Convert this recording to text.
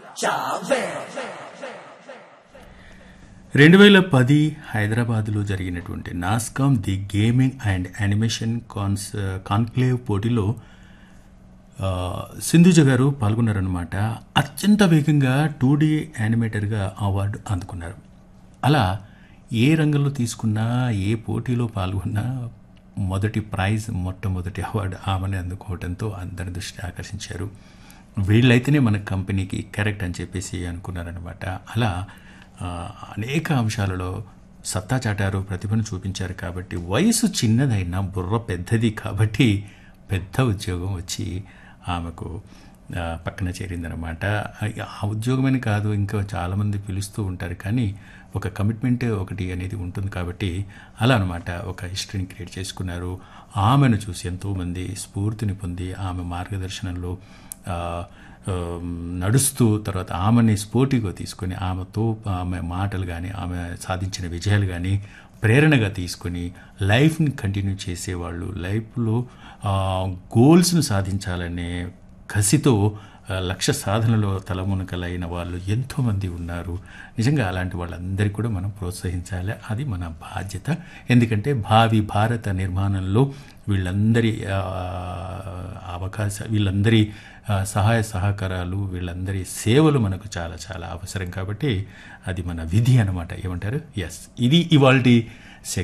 రెండు వేల పది హైదరాబాద్లో జరిగినటువంటి NASSCOM the gaming and animation cons conclave పోటీలో ఆ, సింధుజ గారు పాల్గొన్నారనమాట అత్యంత వేగంగా టూ డీ యానిమేటర్గా అవార్డు అందుకున్నారు అలా ఏ రంగంలో తీసుకున్నా ఏ పోటీలో పాల్గొన్నా మొదటి ప్రైజ్ మొట్టమొదటి అవార్డు ఆమెను అందుకోవడంతో అందరి దృష్టి ఆకర్షించారు వీళ్ళైతేనే మన కంపెనీకి కరెక్ట్ అని చెప్పేసి అనుకున్నారనమాట అలా ఆ, అనేక అంశాలలో సత్తా చాటారు ప్రతిభను చూపించారు కాబట్టి వయసు చిన్నదైనా బుర్ర పెద్దది కాబట్టి పెద్ద ఉద్యోగం వచ్చి ఆమెకు ఆ, పక్కన చేరిందనమాట ఆ ఉద్యోగమని కాదు ఇంకా చాలామంది పిలుస్తూ ఉంటారు కానీ ఒక కమిట్మెంట్ ఒకటి అనేది ఉంటుంది కాబట్టి అలా అనమాట ఒక హిస్టరీని క్రియేట్ చేసుకున్నారు ఆమెను చూసి ఎంతోమంది స్ఫూర్తిని పొంది ఆమె మార్గదర్శనంలో ఆ, ఆ, నడుస్తూ తర్వాత ఆమెని స్ఫూర్తిగా తీసుకొని ఆమెతో ఆమె మాటలు కానీ ఆమె సాధించిన విజయాలు కానీ ప్రేరణగా తీసుకొని లైఫ్ని కంటిన్యూ చేసేవాళ్ళు లైఫ్లో గోల్స్ను సాధించాలనే కసితో ఆ, లక్ష్య సాధనలో తలమునకలైన వాళ్ళు ఎంతోమంది ఉన్నారు నిజంగా అలాంటి వాళ్ళందరికీ కూడా మనం ప్రోత్సహించాలి అది మన బాధ్యత ఎందుకంటే భావి భారత నిర్మాణంలో వీళ్ళందరి ఆ, అవకాశ వీళ్ళందరి ఆ, సహాయ సహకారాలు వీళ్ళందరి సేవలు మనకు చాలా చాలా అవసరం కాబట్టి అది మన విధి అనమాట ఏమంటారు ఎస్ ఇది ఇవాల్టి